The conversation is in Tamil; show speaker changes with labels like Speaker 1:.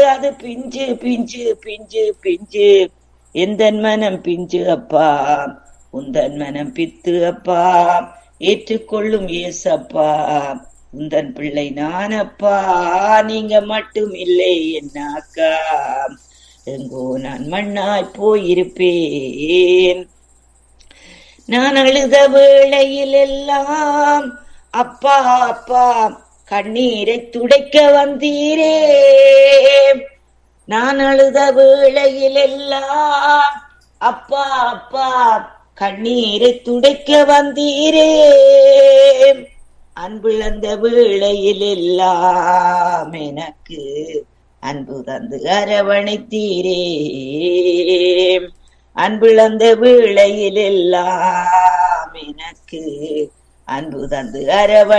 Speaker 1: அது பிஞ்சு பிஞ்சு பிஞ்சு பிஞ்சு எந்த மனம் பிஞ்சு அப்பா உந்தன் மனம் பித்து அப்பா ஏற்றுக்கொள்ளும் ஏசப்பா உந்தன் பிள்ளை நான் அப்பா நீங்க மட்டும் இல்லை என்னாக்கா எங்கோ நான் மண்ணாய் போயிருப்பேன் நான் அழுத வேளையில் எல்லாம் அப்பா அப்பா கண்ணீரை துடைக்க வந்தீரே நான் அழுத வேளையில் எல்லாம் அப்பா அப்பா கண்ணீரை துடைக்க வந்தீரே அன்புழந்த வேளையில் எல்லாம் எனக்கு அன்பு தந்து அரவணைத்தீரே அன்புழந்த வேளையில் எல்லாம் எனக்கு அன்பு தந்து அரவணை